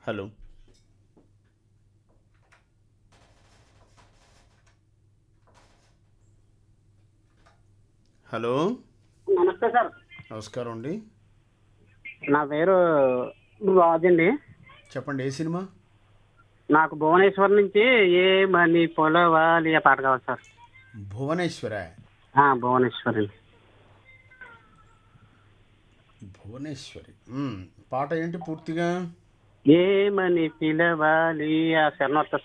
Hello hello నమస్తే sir నమస్కారం అండి నా పేరు రాజు అండి చెప్పండి ఏ సినిమా నాకు భువనేశ్వర్ నుంచి ఏ మనీ పొలవాలి ఆ పాట కావాలి సార్ భువనేశ్వర ఆ, భువనేశ్వర్ అండి భువనేశ్వరి మ్మ్. పాట ఏంటి పూర్తిగా ఏమని పిలవాలి ఆ శరణోత్త